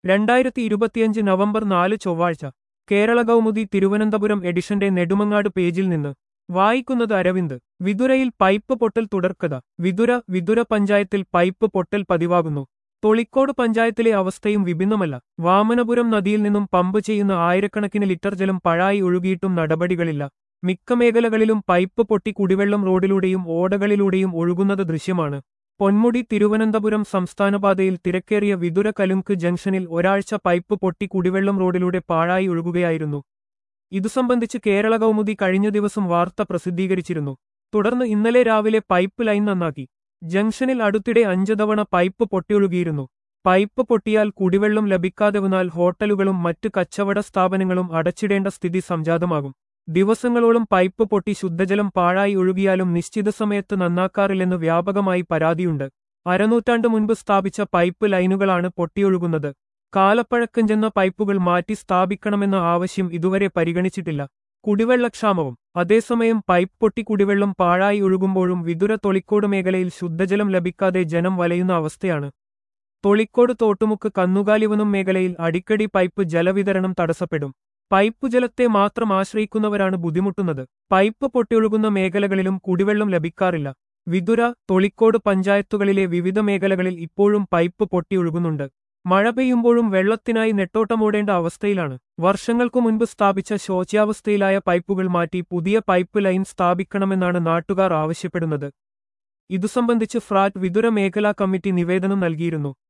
രണ്ടായിരത്തി ഇരുപത്തിയഞ്ച് നവംബർ നാല് ചൊവ്വാഴ്ച കേരള കൗമുദി തിരുവനന്തപുരം എഡിഷന്റെ നെടുമങ്ങാട് പേജിൽ നിന്ന് വായിക്കുന്നത് അരവിന്ദ് വിതുരയിൽ പൈപ്പ് പൊട്ടൽ തുടർക്കഥ വിതുര വിതുര പഞ്ചായത്തിൽ പൈപ്പ് പൊട്ടൽ പതിവാകുന്നു തൊളിക്കോട് പഞ്ചായത്തിലെ അവസ്ഥയും വിഭിന്നമല്ല വാമനപുരം നദിയിൽ നിന്നും പമ്പ് ചെയ്യുന്ന ആയിരക്കണക്കിന് ലിറ്റർ ജലം പഴായി ഒഴുകിയിട്ടും നടപടികളില്ല മിക്ക മേഖലകളിലും പൈപ്പ് പൊട്ടി കുടിവെള്ളം റോഡിലൂടെയും ഓടകളിലൂടെയും ഒഴുകുന്നത് ദൃശ്യമാണ് പൊന്മുടി തിരുവനന്തപുരം സംസ്ഥാനപാതയിൽ തിരക്കേറിയ വിതുര കലുങ്ക് ജംഗ്ഷനിൽ ഒരാഴ്ച പൈപ്പ് പൊട്ടി കുടിവെള്ളം റോഡിലൂടെ പാഴായി ഒഴുകുകയായിരുന്നു ഇതു സംബന്ധിച്ച് കേരള കൗമുദി കഴിഞ്ഞ ദിവസം വാർത്ത പ്രസിദ്ധീകരിച്ചിരുന്നു തുടർന്ന് ഇന്നലെ രാവിലെ പൈപ്പ് ലൈൻ നന്നാക്കി ജംഗ്ഷനിൽ അടുത്തിടെ അഞ്ചു തവണ പൈപ്പ് പൊട്ടിയൊഴുകിയിരുന്നു പൈപ്പ് പൊട്ടിയാൽ കുടിവെള്ളം ലഭിക്കാതെ വന്നാൽ ഹോട്ടലുകളും മറ്റ് കച്ചവട സ്ഥാപനങ്ങളും അടച്ചിടേണ്ട സ്ഥിതി സംജാതമാകും ദിവസങ്ങളോളം പൈപ്പ് പൊട്ടി ശുദ്ധജലം പാഴായി ഒഴുകിയാലും നിശ്ചിത സമയത്ത് നന്നാക്കാറില്ലെന്ന് വ്യാപകമായി പരാതിയുണ്ട് അരനൂറ്റാണ്ട് മുൻപ് സ്ഥാപിച്ച പൈപ്പ് ലൈനുകളാണ് പൊട്ടിയൊഴുകുന്നത് കാലപ്പഴക്കം ചെന്ന പൈപ്പുകൾ മാറ്റി സ്ഥാപിക്കണമെന്ന ആവശ്യം ഇതുവരെ പരിഗണിച്ചിട്ടില്ല കുടിവെള്ളക്ഷാമവും അതേസമയം പൈപ്പ് പൊട്ടി കുടിവെള്ളം പാഴായി ഒഴുകുമ്പോഴും വിതുര തൊളിക്കോട് മേഖലയിൽ ശുദ്ധജലം ലഭിക്കാതെ ജനം വലയുന്ന അവസ്ഥയാണ് തൊളിക്കോട് തോട്ടുമുക്ക് കന്നുകാലിവനം മേഖലയിൽ അടിക്കടി പൈപ്പ് ജലവിതരണം തടസ്സപ്പെടും പൈപ്പ് ജലത്തെ മാത്രം ആശ്രയിക്കുന്നവരാണ് ബുദ്ധിമുട്ടുന്നത് പൈപ്പ് പൊട്ടിയൊഴുകുന്ന മേഖലകളിലും കുടിവെള്ളം ലഭിക്കാറില്ല വിതുര തൊളിക്കോട് പഞ്ചായത്തുകളിലെ വിവിധ മേഖലകളിൽ ഇപ്പോഴും പൈപ്പ് പൊട്ടിയൊഴുകുന്നുണ്ട് മഴ പെയ്യുമ്പോഴും വെള്ളത്തിനായി നെട്ടോട്ടമോടേണ്ട അവസ്ഥയിലാണ് വർഷങ്ങൾക്കു മുൻപ് സ്ഥാപിച്ച ശോച്യാവസ്ഥയിലായ പൈപ്പുകൾ മാറ്റി പുതിയ പൈപ്പ് ലൈൻ സ്ഥാപിക്കണമെന്നാണ് നാട്ടുകാർ ആവശ്യപ്പെടുന്നത് ഇതു സംബന്ധിച്ച് ഫ്രാറ്റ് വിതുര മേഖലാ കമ്മിറ്റി നിവേദനം നൽകിയിരുന്നു